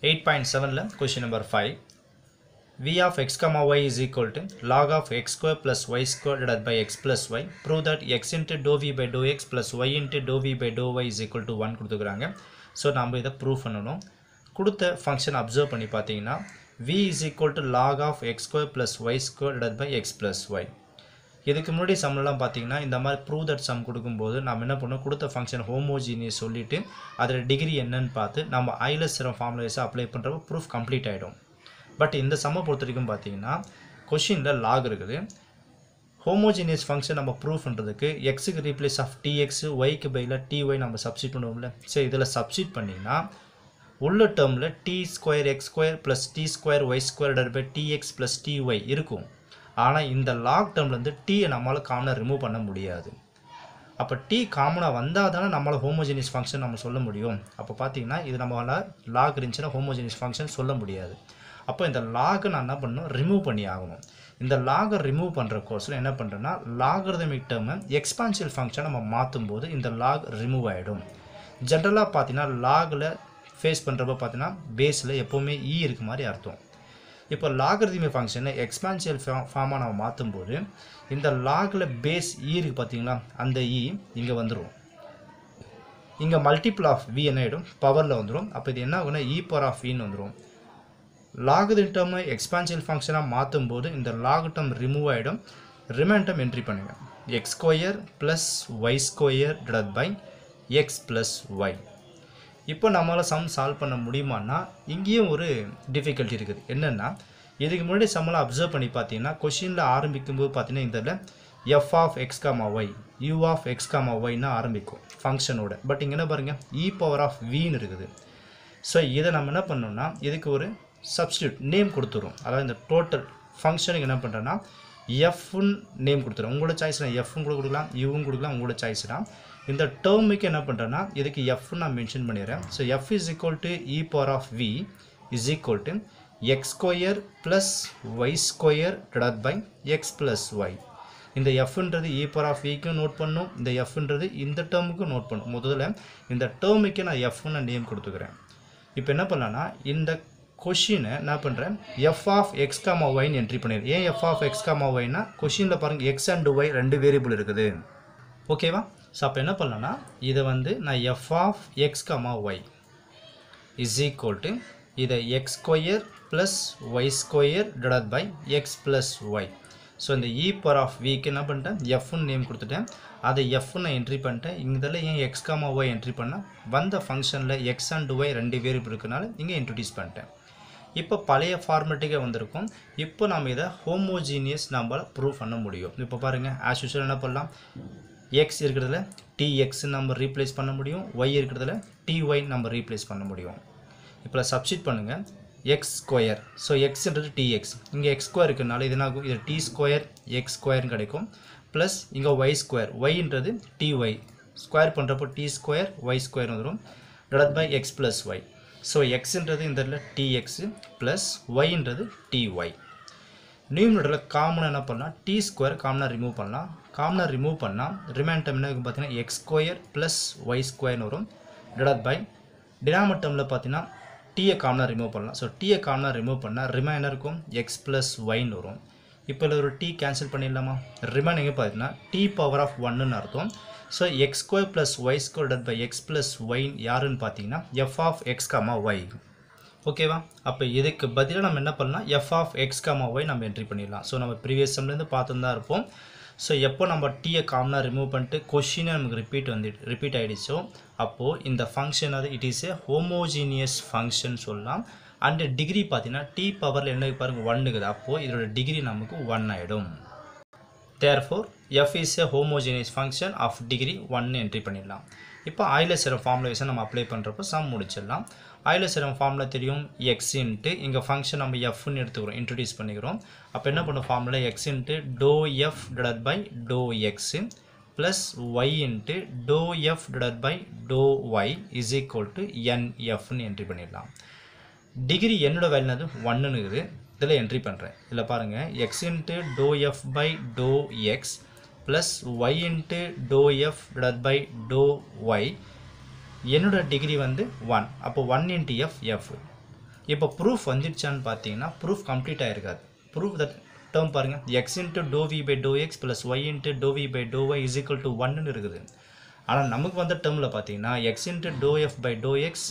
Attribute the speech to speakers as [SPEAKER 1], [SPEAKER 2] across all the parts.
[SPEAKER 1] eight point செவனில் question number five v of x comma y is equal to log of x square plus y square divided by x plus y prove that x into dou v by dou x plus y into dou v by dou y is equal to 1 கொடுத்துக்கிறாங்க so நம்ம இதை prove பண்ணணும் கொடுத்த function observe பண்ணி பார்த்தீங்கன்னா v is equal to log of x square plus y square divided by x plus y இதுக்கு முன்னாடி சம்லாம் பார்த்தீங்கன்னா இந்த மாதிரி ப்ரூவ் தட் சம் கொடுக்கும்போது நம்ம என்ன பண்ணோம் கொடுத்த ஃபங்க்ஷன் ஹோமோஜீனியஸ் சொல்லிவிட்டு அதில் டிகிரி என்னன்னு பார்த்து நம்ம ஐலஸ் சிரம் ஃபார்முலேஸை அப்ளை பண்ணுறப்ப ப்ரூஃப் கம்ப்ளீட் ஆகிடும் பட் இந்த சம்மை பொறுத்த வரைக்கும் பார்த்தீங்கன்னா கொஷினில் லாக் இருக்குது ஹோமோஜினியஸ் ஃபங்க்ஷன் நம்ம ப்ரூவ் பண்ணுறதுக்கு எக்ஸுக்கு ரீப்ளேஸ் ஆஃப் டிஎக்ஸ் ஒய்க்கு பையில் டிஒய் நம்ம சப்ஸ்டிட் பண்ணுவோம்ல சரி இதில் சப்ஸ்டிட் பண்ணிங்கன்னா உள்ள டேர்மில் d square x square plus d square y square by dx plus dy இருக்கும் ஆனால் இந்த லாக் டேர்ம்லேருந்து டீயை நம்மளால் காமனாக ரிமூவ் பண்ண முடியாது அப்போ டி காமனாக வந்தால் தானே நம்மளால் ஹோமோஜினியஸ் ஃபங்க்ஷன் நம்ம சொல்ல முடியும் அப்போ பார்த்தீங்கன்னா இது நம்மளால் லாக் இருந்துச்சுன்னா ஹோமோஜினியஸ் ஃபங்க்ஷன் சொல்ல முடியாது அப்போ இந்த லாகை நான் என்ன பண்ணணும் ரிமூவ் பண்ணி ஆகணும் இந்த லாகை ரிமூவ் பண்ணுற கோர்ஸில் என்ன பண்ணுறேன்னா லாகர்தமிக் டேர்மை எக்ஸ்பான்சியல் ஃபங்க்ஷன் நம்ம மாற்றும் போது இந்த லாக் ரிமூவ் ஆகிடும் ஜென்ரலாக பார்த்தீங்கன்னா லாகில் ஃபேஸ் பண்ணுறப்ப பார்த்தீங்கன்னா பேஸில் எப்போவுமே இ இருக்க மாதிரி அர்த்தம் இப்போ லாகர்திமி ஃபங்க்ஷனை எக்ஸ்பான்சியல் ஃபார்மாக நம்ம மாற்றும் போது இந்த லாகில் பேஸ் இ இருக்குது பார்த்தீங்களா அந்த இ இங்கே வந்துடும் இங்கே மல்டிபிள் ஆஃப் வி என்ன ஆகிடும் பவரில் வந்துடும் அப்போ இது என்ன ஆகுனா இ பவர் ஆஃப் வின்னு வந்துடும் லாகுதின் டேர்மை எக்ஸ்பான்சியல் ஃபங்க்ஷனாக மாற்றும் போது இந்த லாக் டேர்ம் ரிமூவ் ஆகிடும் ரிமைன் டேர்ம் என்ட்ரி பண்ணுங்கள் x square plus y square divide by x plus y இப்போ நம்மளால் சம் சால்வ் பண்ண முடியுமான்னா இங்கேயும் ஒரு டிஃபிகல்ட்டி இருக்குது என்னென்னா இதுக்கு முன்னாடி சம்மெல்லாம் அப்சர்வ் பண்ணி பார்த்தீங்கன்னா கொஷினில் ஆரம்பிக்கும்போது பார்த்தீங்கன்னா இதில் f of x comma y u of x comma ஒய்னா ஆரம்பிக்கும் ஃபங்க்ஷனோட பட் இங்கே என்ன பாருங்கள் இ பவர் ஆஃப் வின்னு இருக்குது ஸோ இதை நம்ம என்ன பண்ணோம்னா இதுக்கு ஒரு சப்ஸ்டியூட் நேம் கொடுத்துரும் அதாவது இந்த டோட்டல் ஃபங்க்ஷனுக்கு என்ன பண்ணுறேன்னா எஃப்னு நேம் கொடுத்துரும் உங்களோட சாய்ஸ் நான் எஃப்னு கூட கொடுக்கலாம் யூவும் கொடுக்கலாம் உங்களோட சாய்ஸ் தான் இந்த டேர்முக்கு என்ன பண்ணுறேன்னா இதுக்கு எஃப்னு நான் மென்ஷன் பண்ணிடுறேன் so f is equal to e power of v is equal to x square plus y square divide by x plus y இந்த எஃப்ன்றது இ பவர் ஆஃப் விக்கும் நோட் பண்ணும் இந்த எஃப்ன்றது இந்த டேர்முக்கும் நோட் பண்ணும் முதல்ல இந்த டேர்முக்கே நான் எஃப்னு நேம் கொடுத்துக்கிறேன் இப்போ என்ன பண்ணலான்னா இந்த கொஷினை என்ன பண்ணுறேன் எஃப் ஆஃப் எக்ஸ் காமா ஒய்னு என்ட்ரி பண்ணிடுறேன் ஏன் எஃப் ஆஃப் எக்ஸ் காமா ஒய்னா கொஷினில் பாருங்கள் எக்ஸ் அண்ட் ஒய் ரெண்டு வேரியபிள் இருக்குது ஓகேவா ஸோ அப்போ என்ன பண்ணலான்னா இதை வந்து நான் f of x comma y is equal to இதை x square plus y square divide by x plus y so இந்த இ பவர் ஆஃப் விக்கு என்ன பண்ணிட்டேன் எஃப்னு நேம் கொடுத்துட்டேன் அதை எஃப்னு நான் என்ட்ரி பண்ணிட்டேன் இதில் ஏன் எக்ஸ் காமா ஒய் என்ட்ரி பண்ணால் வந்த ஃபங்க்ஷனில் எக்ஸ் அண்ட் ஒய் ரெண்டு வேரியபிள் இருக்கனால இங்கே இன்ட்ரடியூஸ் பண்ணிட்டேன் இப்போ பழைய ஃபார்மேட்டுக்கே வந்திருக்கும் இப்போ நம்ம இதை ஹோமோஜீனியஸ் நம்மளால் ப்ரூவ் பண்ண முடியும் இப்போ பாருங்கள் ஆஸ் யூஷுவல் என்ன பண்ணலாம் எக்ஸ் இருக்கிறதுல டிஎக்ஸ் நம்ம ரீப்ளேஸ் பண்ண முடியும் ஒய் இருக்கிறதுல டிஒய் நம்ம ரீப்ளேஸ் பண்ண முடியும் இப்போ சப்ஸ்டிட் பண்ணுங்கள் எக்ஸ் ஸ்கொயர் ஸோ எக்ஸ்ன்றது டிஎக்ஸ் இங்கே எக்ஸ் ஸ்கொயர் இருக்கிறனால இது என்ன ஆகும் இது டி ஸ்கொயர் எக்ஸ் ஸ்கொயர்னு கிடைக்கும் ப்ளஸ் இங்கே ஒய் ஸ்கொயர் ஒய்ன்றது டிஒய் ஸ்கொயர் பண்ணுறப்போ டி ஸ்கொயர் ஒய் ஸ்கொயர் வந்துடும் divide by x plus y so எக்ஸுன்றது இந்த இடத்துல டிஎக்ஸு ப்ளஸ் ஒய்ன்றது டிஒய் நியூமினேட்டரில் காமனாக என்ன பண்ணலாம் டி ஸ்கொயர் காமனாக ரிமூவ் பண்ணலாம் காமனாக ரிமூவ் பண்ணால் ரிமைன் டைம் என்ன இருக்கும் பார்த்தீங்கன்னா எக்ஸ் ஸ்கொயர் ப்ளஸ் ஒய் ஸ்கொயர்னு வரும் டிவைட் பை டினாமினேட்டரில் பார்த்தீங்கன்னா டீயை காமனாக ரிமூவ் பண்ணலாம் ஸோ டீயை காமனாக ரிமூவ் பண்ணால் ரிமைன் இருக்கும் எக்ஸ் ப்ளஸ் ஒய்ன்னு வரும் இப்போ இதில் ஒரு டி கேன்சல் பண்ணிடலாமா ரிமைனிங் பார்த்தீங்கன்னா டி பவர் ஆஃப் ஒன்னுன்னு அர்த்தம் so x square plus y square divide by x plus y யாருன்னு பார்த்தீங்கன்னா f of x comma y ஓகேவா அப்போ இதுக்கு பதிலாக நம்ம என்ன பண்ணலாம் f of x comma y நம்ம என்ட்ரி பண்ணிடலாம் ஸோ நம்ம ப்ரீவியஸ் சம்லேருந்து பார்த்துன்னு தான் இருப்போம் ஸோ எப்போ நம்ம டீயை காமனாக ரிமூவ் பண்ணிட்டு கொஷினை நமக்கு ரிப்பீட் வந்து ரிப்பீட் ஆகிடுச்சோ அப்போது இந்த ஃபங்க்ஷன் அது it is a homogeneous function சொல்லலாம் அண்டு டிகிரி பார்த்தீங்கன்னா டி பவரில் என்ன பாருங்கள் ஒன்னுக்குது அப்போது இதோட டிகிரி நமக்கு ஒன் ஆகிடும் therefore f is a homogeneous function of degree ஒன்னு என்ட்ரி பண்ணிடலாம் இப்போ ஆயில சிரம் ஃபார்முலேஷன் நம்ம அப்ளை பண்ணுறப்போ சம் முடிச்சிடலாம் ஆயில சிரம் ஃபார்முலா தெரியும் எக்ஸ் இன்ட்டு இங்கே ஃபங்க்ஷன் நம்ம எஃப்னு எடுத்துக்கிறோம் இன்ட்ரடியூஸ் பண்ணிக்கிறோம் அப்போ என்ன பண்ணும் formula x into doe f divide by doe x plus y into doe f divide by doe y is equal to என்எஃப்னு என்ட்ரி பண்ணிடலாம் டிகிரி என்னோட வேல்யூ அது ஒன்றுன்னு இருக்குது இதில் என்ட்ரி பண்ணுறேன் இதில் பாருங்கள் x into doe f by doe x plus y into doe f divide by doe y என்னோட டிகிரி வந்து ஒன் அப்போ ஒன் இன்ட்டு எஃப் எஃப் இப்போ ப்ரூஃப் வந்துடுச்சான்னு பார்த்தீங்கன்னா proof complete ஆகிருக்காது proof that term பாருங்கள் x into doe v by doe x plus y into doe v by doe y is equal to ஒன்னு இருக்குது ஆனால் நமக்கு வந்த டேர்மில் பார்த்தீங்கன்னா x into doe f by doe x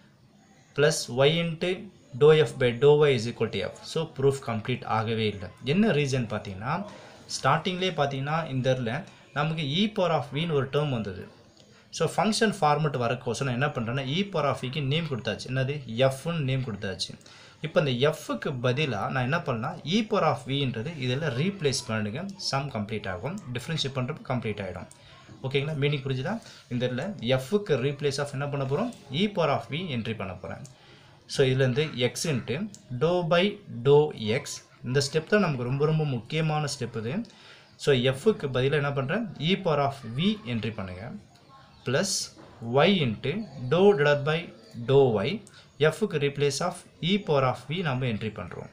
[SPEAKER 1] plus y into doe f by doe y is equal to f so proof complete ஆகவே இல்லை என்ன ரீசன் பார்த்தீங்கன்னா ஸ்டார்டிங்லேயே பார்த்தீங்கன்னா இந்த இதில் நமக்கு இ பவர் ஆஃப் வின்னு ஒரு டேர்ம் வந்தது ஸோ ஃபங்க்ஷன் ஃபார்மெட் வரக்கோசம் நான் என்ன பண்ணுறேன்னா இ பவர் ஆஃப் விக்கு நேம் கொடுத்தாச்சு என்னது எஃப்னு நேம் கொடுத்தாச்சு இப்போ இந்த எஃப்க்கு பதிலாக நான் என்ன பண்ணலாம் இ பவர் ஆஃப் வின்றது இதில் ரீப்ளேஸ் பண்ணுங்க சம் கம்ப்ளீட் ஆகும் டிஃப்ரென்ஷியேட் பண்ணுறப்ப கம்ப்ளீட் ஆகிடும் ஓகேங்களா மீனிங் புரிஞ்சுதா இந்த இதில் எஃப்க்கு ரீப்ளேஸ் ஆஃப் என்ன பண்ண போகிறோம் e power of v entry பண்ண போகிறேன் ஸோ இதுலேருந்து x into doe by doe x இந்த ஸ்டெப் தான் நமக்கு ரொம்ப ரொம்ப முக்கியமான ஸ்டெப் இது ஸோ எஃப்க்கு பதிலாக என்ன பண்ணுறேன் e power of v entry பண்ணுங்கள் plus y into doe divide by doe y எஃப்க்கு replace of e power of v நம்ம என்ட்ரி பண்ணுறோம்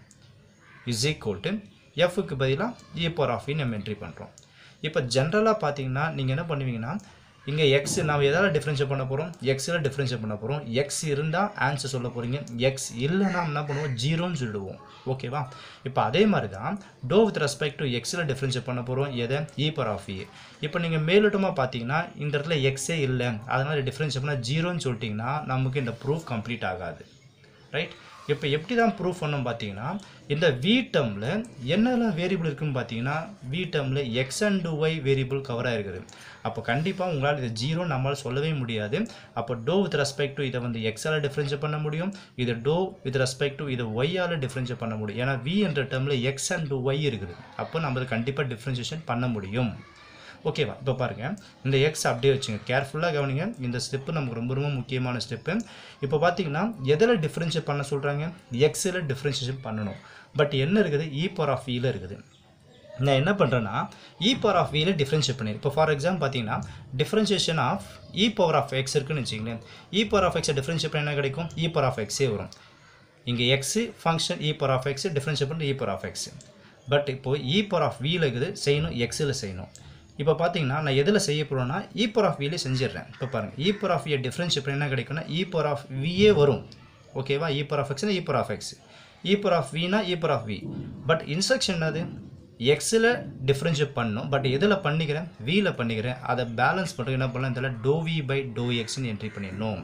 [SPEAKER 1] இஸ் ஈக்குவல் டு எஃப்க்கு பதிலாக இ பவர் ஆஃப் வி நம்ம என்ட்ரி பண்ணுறோம் இப்போ ஜென்ரலாக பார்த்தீங்கன்னா நீங்கள் என்ன பண்ணுவீங்கன்னா இங்கே எக்ஸ் நம்ம எதால் டிஃப்ரென்ஷியேட் பண்ண போகிறோம் எக்ஸில் டிஃப்ரென்ஷியேட் பண்ண போகிறோம் எக்ஸ் இருந்தால் ஆன்சர் சொல்ல போகிறீங்க எக்ஸ் இல்லைன்னா என்ன பண்ணுவோம் ஜீரோன்னு சொல்லிடுவோம் ஓகேவா இப்போ அதே மாதிரி தான் டோ வித் ரெஸ்பெக்ட் டு எக்ஸில் டிஃப்ரென்ஷியேட் பண்ண போகிறோம் எதை இ பர் ஆஃப் இ இப்போ நீங்கள் மேலோட்டமாக பார்த்தீங்கன்னா இந்த இடத்துல எக்ஸே இல்லை அதனால் டிஃப்ரென்ஷியேட் பண்ணால் ஜீரோன்னு சொல்லிட்டிங்கன்னா நமக்கு இந்த ப்ரூஃப் கம்ப்ளீட் ஆகாது ரைட் இப்போ எப்படி தான் ப்ரூஃப் பண்ணோம் பார்த்தீங்கன்னா இந்த வி டேர்மில் என்னெல்லாம் வேரியபிள் இருக்குன்னு பார்த்தீங்கன்னா வி டேர்மில் எக்ஸ் அண்ட் ஒய் வேரியபிள் கவராக இருக்குது அப்போ கண்டிப்பாக உங்களால் இது ஜீரோ நம்மளால் சொல்லவே முடியாது அப்போ டோ வித் ரெஸ்பெக்ட் டு இதை வந்து எக்ஸால் டிஃப்ரென்ஷியேட் பண்ண முடியும் இது டோ வித் ரெஸ்பெக்ட் டு இதை ஒய்யால் டிஃப்ரென்ஷியேட் பண்ண முடியும் ஏன்னா வி என்ற டேர்மில் எக்ஸ் அண்ட் ஒய் இருக்குது அப்போ நம்ம கண்டிப்பாக டிஃப்ரென்ஷியேஷன் பண்ண முடியும் ஓகேவா இப்போ பாருங்கள் இந்த எக்ஸ் அப்படியே வச்சுங்க கேர்ஃபுல்லாக கவனிங்க இந்த ஸ்டெப்பு நமக்கு ரொம்ப ரொம்ப முக்கியமான ஸ்டெப்பு இப்போ பார்த்தீங்கன்னா எதில் டிஃப்ரென்ஷியேட் பண்ண சொல்கிறாங்க எக்ஸில் டிஃப்ரென்ஷியேஷன் பண்ணணும் பட் என்ன இருக்குது இ பவர் ஆஃப் இயில் இருக்குது நான் என்ன பண்ணுறேன்னா இ பவர் ஆஃப் வியில் டிஃப்ரென்ஷியேட் பண்ணிடு இப்போ ஃபார் எக்ஸாம்பிள் பார்த்தீங்கன்னா differentiation of e power of x இருக்குன்னு வச்சுங்களேன் இ பவர் ஆஃப் எக்ஸை டிஃப்ரென்ஷியேட் பண்ண என்ன கிடைக்கும் இ பவர் ஆஃப் எக்ஸே வரும் இங்கே x function e power of x differentiate பண்ணி e power of x but இப்போது இ பவர் ஆஃப் வியில் இருக்குது செய்யணும் எக்ஸில் செய்யணும் இப்போ பார்த்தீங்கன்னா நான் எதில் செய்ய போகிறேன்னா இ பவர் ஆஃப் விலே செஞ்சிடுறேன் இப்போ பாருங்கள் இ பவர் ஆஃப் வியை டிஃப்ரென்ஷியேட் பண்ணி என்ன கிடைக்கும்னா இ பவர் ஆஃப் வியே வரும் ஓகேவா இ பவர் ஆஃப் எக்ஸ்னா e power of x e power of வினா e power of v but instruction என்னது எக்ஸில் டிஃப்ரென்ஷியேட் பண்ணணும் பட் எதில் பண்ணிக்கிறேன் வியில் பண்ணிக்கிறேன் அதை பேலன்ஸ் பண்ணுறது என்ன பண்ணலாம் இதில் டோ வி பை டோ எக்ஸ்னு என்ட்ரி பண்ணிடணும்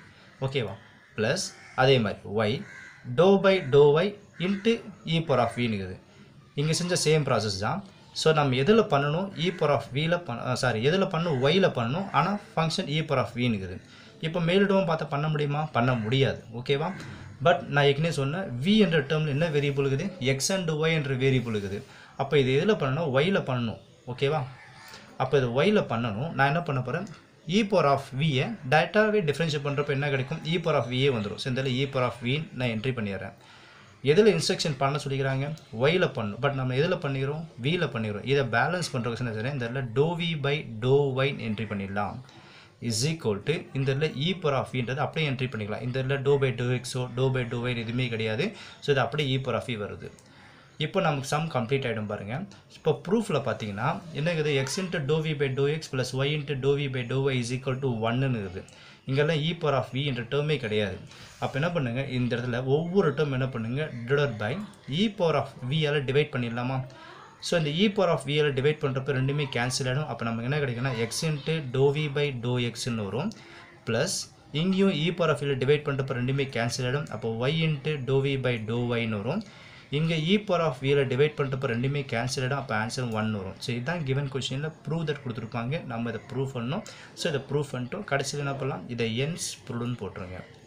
[SPEAKER 1] ஓகேவா ப்ளஸ் அதே மாதிரி y doe by doe y into e power of வினுக்குது இங்கே செஞ்ச சேம் ப்ராசஸ் தான் ஸோ நம்ம எதில் பண்ணணும் இ பவர் ஆஃப் வியில் பண்ண சாரி எதில் பண்ணணும் ஒயில் பண்ணணும் ஆனால் ஃபங்க்ஷன் இ பவர் ஆஃப் வினுக்குது இப்போ மேலிடமும் பார்த்தா பண்ண முடியுமா பண்ண முடியாது ஓகேவா பட் நான் ஏற்கனவே சொன்னேன் வி என்ற டேர்மில் என்ன வேரியபிள் இருக்குது எக்ஸ் அண்ட் ஒய் என்ற வேரியபிள் இருக்குது அப்போ இது எதில் பண்ணணும் ஒயில் பண்ணணும் ஓகேவா அப்போ இது ஒயில் பண்ணணும் நான் என்ன பண்ண போகிறேன் இ பவர் ஆஃப் வியை டேரெக்டாகவே டிஃப்ரென்ஷியேட் பண்ணுறப்ப என்ன கிடைக்கும் இ பவர் ஆஃப் வியே வந்துடும் ஸோ இந்த இ பவர் ஆஃப் வின்னு நான் என்ட்ரி பண்ணிடுறேன் எதில் இன்ஸ்ட்ரக்ஷன் பண்ண சொல்லிக்கிறாங்க ஒயில் பண்ணும் பட் நம்ம எதில் பண்ணிக்கிறோம் வியில் பண்ணிக்கிறோம் இதை பேலன்ஸ் பண்ணுறதுக்கு என்ன செய்யறேன் இந்த இடத்துல டோ வி பை டோ ஒய்ன்னு என்ட்ரி பண்ணிடலாம் இஸ் ஈக்குவல் டு இந்த இடத்துல இ பவர் ஆஃப் வின்றது அப்படியே என்ட்ரி பண்ணிக்கலாம் இந்த இடத்துல டோ பை டோ எக்ஸோ டோ பை டோ ஒய் எதுவுமே கிடையாது ஸோ இது அப்படியே இ பவர் ஆஃப் இ வருது இப்போ நமக்கு சம் கம்ப்ளீட் ஆகிடும் பாருங்கள் இப்போ ப்ரூஃபில் பார்த்தீங்கன்னா என்ன இருக்குது x into doe v by doe x plus y into doe v by doe y is equal to ஒன்னு இருக்குது இங்கெல்லாம் இ பவர் ஆஃப் வி என்ற டேர்மே கிடையாது அப்போ என்ன பண்ணுங்கள் இந்த இடத்துல ஒவ்வொரு டேர்ம் என்ன பண்ணுங்கள் divide by e power of வியால் டிவைட் பண்ணிடலாமா ஸோ இந்த இ பவர் ஆஃப் வியால் டிவைட் பண்ணுறப்ப ரெண்டுமே கேன்சல் ஆகிடும் அப்போ நமக்கு என்ன கிடைக்குன்னா x into doe v by doe எக்ஸ்னு வரும் ப்ளஸ் இங்கேயும் இ பவர் ஆஃப் வியில் டிவைட் பண்ணுறப்ப ரெண்டுமே கேன்சல் ஆகிடும் அப்போ y into doe v by doe ஒய்னு வரும் இங்கே இ பவர் ஆஃப் வியில் டிவைட் பண்ணுறப்ப ரெண்டுமே கேன்சல் ஆகிடும் அப்போ ஆன்சர் ஒன் வரும் ஸோ இதுதான் கிவன் கொஷினில் ப்ரூவ் தட் கொடுத்துருப்பாங்க நம்ம இதை ப்ரூவ் பண்ணணும் ஸோ இதை ப்ரூவ் பண்ணிட்டோம் கடைசியில் என்ன பண்ணலாம் இதை என்ஸ் ப்ரூவ்னு போட்டுருங்க